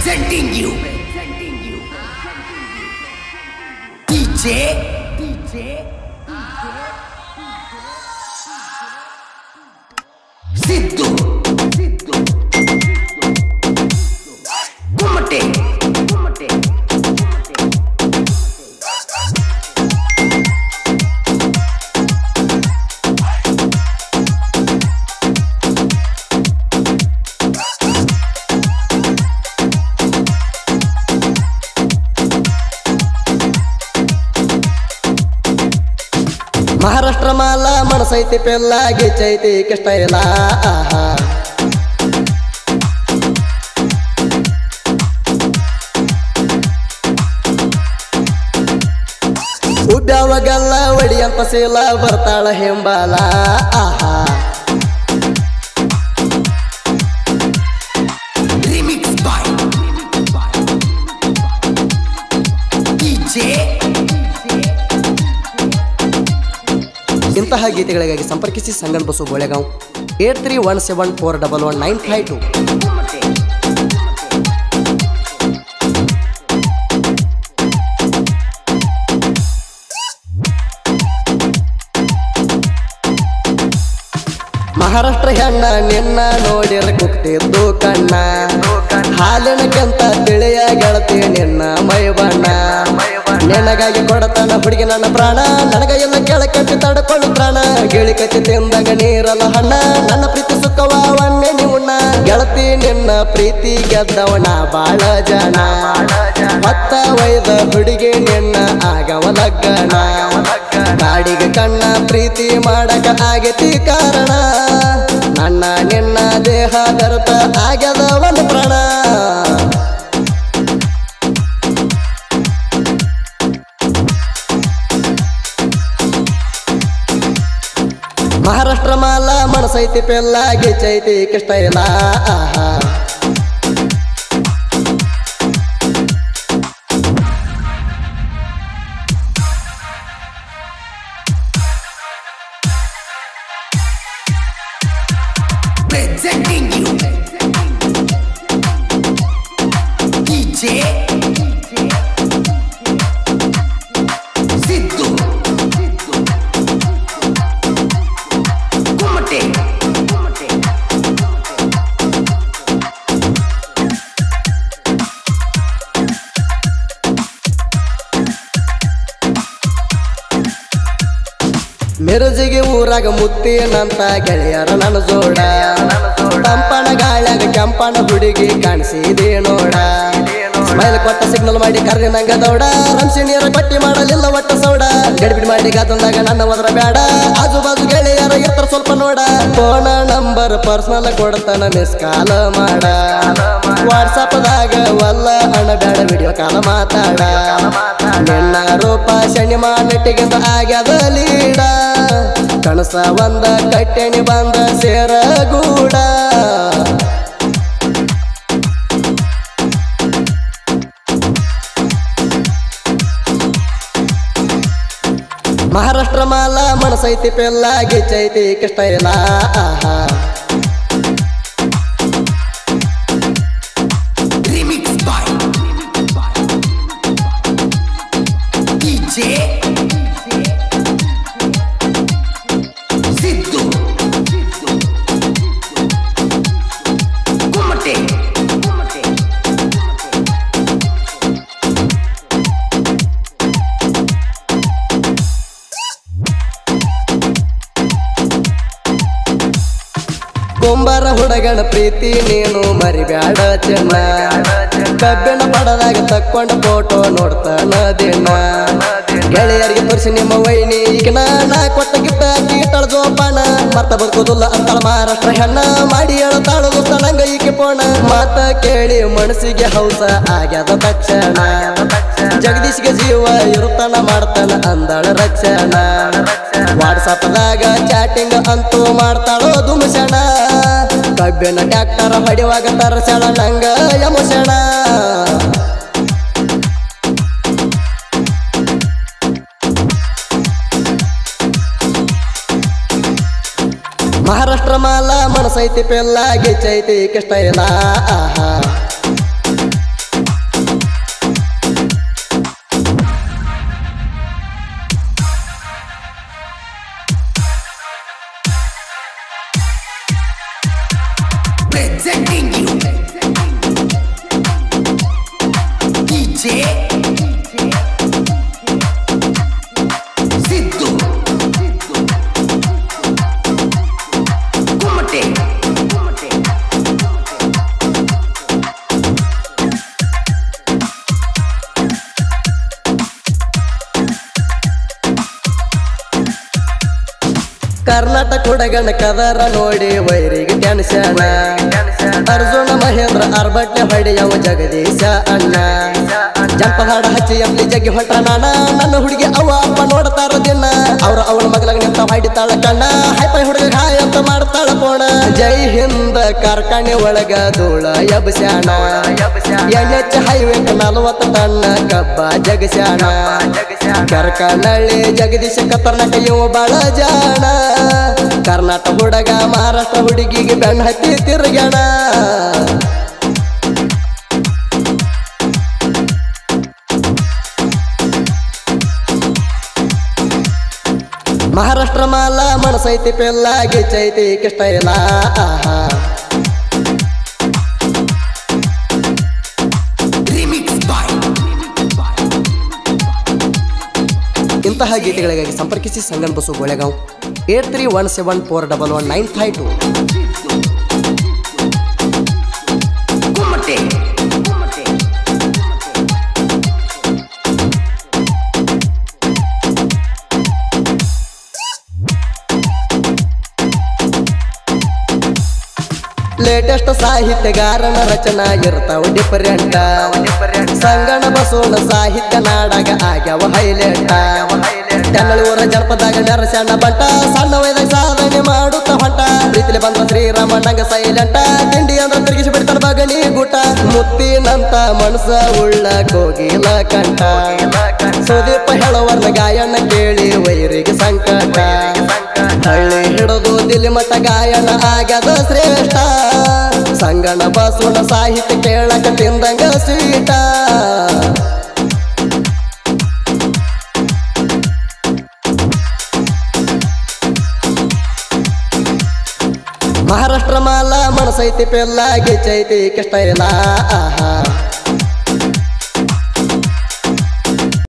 Presenting you. DJ. DJ. Siddu. Siddu. Kumate. Kumate. Maharashtra ಮಾಲ ಮನಸೈತಿ ಪೆಲ್ಲ ಗಿಚ್ಚೈತಿ ಕಷ್ಟ ಇಲ್ಲ ಆಹಾ ಉಬ್ಬ್ಯಾವಾಗಲ್ಲ ಒಡಿಯಂತ ಸೀಲ ಬರ್ತಾಳ ಹೆಂಬಾಲ ಆಹಾ Remix by DJ. ಇಂತಹ ಗೀತೆಗಳಿಗಾಗಿ ಸಂಪರ್ಕಿಸಿ Sangan Basu Golegaon eight three one seven four double one nine five two Maharashtra ಹೆಣ್ಣ ನಿನ್ನ ನೋಡಿರ ಕುಕ್ತಿದ್ದು ಕಣ್ಣ ಹಾಲಿನಕ್ಕಿಂತ ತಿಳಿಯ ಗೆಳತಿ ನಿನ್ನ ಮೈ ಬಣ್ಣ ನಿನಗಾಗಿ ಕೊಡತಾನ ಹುಡುಗಿ ನನ್ನ ಪ್ರಾಣ ನನಗ ಎಲ್ಲ ಕೆಳಕಟ್ಟಿ ತಡ್ಕೊಳ್ಳು ಪ್ರಾಣ ಗಿಳಿ ಕಚ್ಚಿ ತಿಂದಾಗ ನೀರಲ್ಲ ಹಣ್ಣ ನನ್ನ ಪ್ರೀತಿ ಸುಖವ ಒಣ್ಣೆ ನಿವುಣ್ಣ ಗೆಳತಿ ನಿನ್ನ ಪ್ರೀತಿ ಗೆದ್ದವನ ಬಾಳ ಜನ ಮತ್ತ ವೈದ ಹುಡುಗಿ ನಿನ್ನ ಆಗವ ಲಗ್ಗನ ಕಾಡಿಗೆ ಕಣ್ಣ ಪ್ರೀತಿ ಮಾಡಕ ಆಗೈತಿ ಕಾರಣ ನನ್ನ ನಿನ್ನ ದೇಹ ದರ್ತ ಆಗ್ಯದ ಒಂದು ಪ್ರಾಣ ಮಹಾರಾಷ್ಟ್ರ ಮಾಲ ಮನಸೈತಿ ಪೆಲ್ಲ ಗಿಚ್ಚೈತಿ ಕಷ್ಟ ಇಲ್ಲ ಆಹಾ Presenting you. DJ. Siddu. Kumate. ಮೆರಜಿಗೆ ಊರಾಗ ಮುತ್ತಿನಂತ ಗೆಳೆಯರ ನನ್ನ ಜೋಡ ತಂಪನ ಗಾಳ್ಯಾಗ ಕೆಂಪನ ಹುಡುಗಿ ಕಾಣಿಸಿದೆ ನೋಡ ಸ್ಮೈಲ್ ಕೊಟ್ಟ ಸಿಗ್ನಲ್ ಮಾಡಿ ಕರ್ರಿ ನಂಗ ದೌಡ ರಂಸಿ ನೀರ ಕೊಟ್ಟಿ ಮಾಡಲಿಲ್ಲ ಒಟ್ಟ ಸೌಡ ಗಡಿಬಿಡಿ ಮಾಡಿ ಗಾತಂದಾಗ ನನ್ನ ಹೋದ್ರ ಬೇಡ ಆಜು ಬಾಜು ಗೆಳೆಯರ ಇರ್ತಾರ ಸ್ವಲ್ಪ ನೋಡ ಫೋನ ನಂಬರ್ ಪರ್ಸನಲ್ ಕೊಡ್ತಾನ ಮಿಸ್ ಕಾಲ ಮಾಡ ವಾಟ್ಸಪ್ದಾಗ ವಲ್ಲ ಹಣ ಬೇಡ ವಿಡಿಯೋ ಕಾಲ ಮಾತಾಡ ನಿನ್ನ ರೂಪ ಶನಿ ನೆಟ್ಟಿಗಿಂತ ಆಗ್ಯದ ಲೀಡ ಕನಸ ಒಂದ ಕಟ್ಟೆಣಿ ಬಂದ ಸೇರ ಗೂಡ ಮಹಾರಾಷ್ಟ್ರ ಮಾಲ ಮನಸೈತಿ ಪೆಲ್ಲ ಗಿಚ್ಚೈತಿ ಕಷ್ಟ ಇಲ್ಲ ಆಹಾ Remix by DJ. Siddu. Kumate. ಕುಂಬಾರ ಹುಡುಗನ ಪ್ರೀತಿ ನೀನು ಮರಿಬ್ಯಾಡ ಚೆನ್ನ ಕಬ್ಬಿಣ ಪಡದಾಗ ತಕ್ಕೊಂಡ ಫೋಟೋ ನೋಡ್ತಾನ ದಿನ ಗೆಳೆಯರಿಗೆ ತೋರಿಸಿ ನಿಮ್ಮ ವೈನಿ ಈಗಿನ ನಾ ಕೊಟ್ಟ ಗಿಟ್ಟ ಕೀಟಳ ಜೋಪಾನ ಮತ್ತ ಬದುಕೋದಿಲ್ಲ ಅಂತಳ ಮಹಾರಾಷ್ಟ್ರ ಹೆಣ್ಣ ಮಾಡಿ ಹೇಳ್ತಾಳು ನಂಗ ಈಕೆ ಪೋಣ ಮಾತ ಕೇಳಿ ಮನಸ್ಸಿಗೆ ಹೌಸ ಆಗ್ಯದ ತಕ್ಷಣ ಜಗದೀಶ್ಗೆ ಜೀವ ಇರುತ್ತಾನ ಮಾಡ್ತಾನ ಅಂದಳ ರಕ್ಷಣ ವಾಟ್ಸಪ್ದಾಗ ಚಾಟಿಂಗ್ ಅಂತೂ ಮಾಡ್ತಾಳೋ ದುಮಸಣ ಕಬ್ಬಿನ ಟ್ಯಾಕ್ಟರ್ ಹೊಡಿವಾಗ ತರಸಣ ನಂಗ ಯಮಸಣ ಮಹಾರಾಷ್ಟ್ರ ಮಾಲ ಮನಸೈತಿ ಪೆಲ್ಲ ಗಿಚ್ಚೈತಿ ಕಷ್ಟ ಇಲ್ಲ ಆಹಾ ಕರ್ನಾಟಕ ಹುಡಗನ ಕದರ ನೋಡಿ ವೈರಿಗೆ ಟೆನ್ಷನ್ ಅರ್ಜುನ ಮಹೇಂದ್ರ ಅರ್ಬಟ್ಟೆ ಹೊಡೆಯವ ಜಗದೀಶ ಅಣ್ಣ ಜಂಪ ಹಾಡ ಹಚ್ಚಿ ಎಂಬ್ಲಿ ಜಗ್ಗಿ ಹೊಂಟ ನಾನ ನನ್ನ ಹುಡುಗಿ ಅವ್ವ ಅಪ್ಪ ನೋಡ್ತಾರ ದಿನ ಅವ್ರ ಅವಳ ಮಗಲಾಗ ನಿಂತ ಹೊಡಿತಾಳ ಕಣ್ಣ ಹೈಪೈ ಹುಡುಗ ಹಾಯ್ ಅಂತ ಮಾಡ್ತಾಳ ಪೋಣ ಜೈ ಹಿಂದ ಕಾರ್ಖಾನೆ ಒಳಗ ಧೂಳ ಎಬ್ಸ್ಯಾಣ ಎಣ್ಣೆಚ್ಚ ಹೈವೇ ನಲವತ್ತು ಟನ್ನ ಕಬ್ಬ ಜಗಸ್ಯಾಣ ಕರ್ಕನಳ್ಳಿ ಜಗದೀಶ ಕರ್ನಾಟಕ ಇವ ಬಾಳ ಜಾಣ ಕರ್ನಾಟಕ ಹುಡುಗ ಮಹಾರಾಷ್ಟ್ರ ಹುಡುಗಿಗೆ ಬೆಣ್ಣ ಹತ್ತಿ ತಿರುಗ್ಯಾಣ ಮಹಾರಾಷ್ಟ್ರ ಮಾಲ ಮನಸೈತಿ ಪೆಲ್ಲ ಗಿಚ್ಚೈತಿ ಕಿಷ್ಟ ಇಲ್ಲ ಆಹಾ Remix by ಇಂತಹ ಗೀತೆಗಳಿಗಾಗಿ ಸಂಪರ್ಕಿಸಿ Sangan Basu Golegaon eight three one seven four double one nine five two Kumate. Latest ಸಾಹಿತ್ಯಗಾರನ ರಚನಾ ಇರ್ತಾವ ಡಿಫರೆಂಟ್ ಸಂಗಣ ಬಸವನ ಸಾಹಿತ್ಯ ನಾಡಾಗ ಆಗ್ಯಾವ ಹೈಲೈಟ ತೆನ್ನಳೂರ ಜನಪದಾಗ ನೆರಸಣ್ಣ ಬಂಟ ಸಣ್ಣ ವಯದಾಗ ಸಾಧನೆ ಮಾಡುತ್ತ ಹೊಂಟ ಪ್ರೀತಿಲಿ ಬಂದ ಶ್ರೀರಾಮಣ್ಣಂಗ ಸೈಲೆಂಟ ತಿಂಡಿ ಅಂದ್ರ ತಿರುಗಿಸಿ ಬಿಡ್ತಾನ ಬಗನಿ ಗುಟ ಮುತ್ತಿನಂತ ಮನಸ ಉಳ್ಳ ಕೋಗಿಲ ಕಂಠ ಸುದೀಪ ಹೇಳುವರ್ನ ಗಾಯನ ಕೇಳಿ ವೈರಿಗೆ ಸಂಕಟ ಹಳ್ಳಿ ಹಿಡಿದು ದಿಲ್ಲಿ ಮಠ ಗಾಯನ ಆಗ್ಯದ ಶ್ರೇಷ್ಠ ಸಂಗಣ ಬಸವನ ಸಾಹಿತ್ಯ ಕೇಳಕ ತಿಂದಂಗ ಸ್ವೀಟ ಮಹಾರಾಷ್ಟ್ರ ಮಾಲ ಮನಸೈತಿ ಪೆಲ್ಲ ಗಿಚ್ಚೈತಿ ಕಿಷ್ಟ ಇಲ್ಲ ಆಹಾ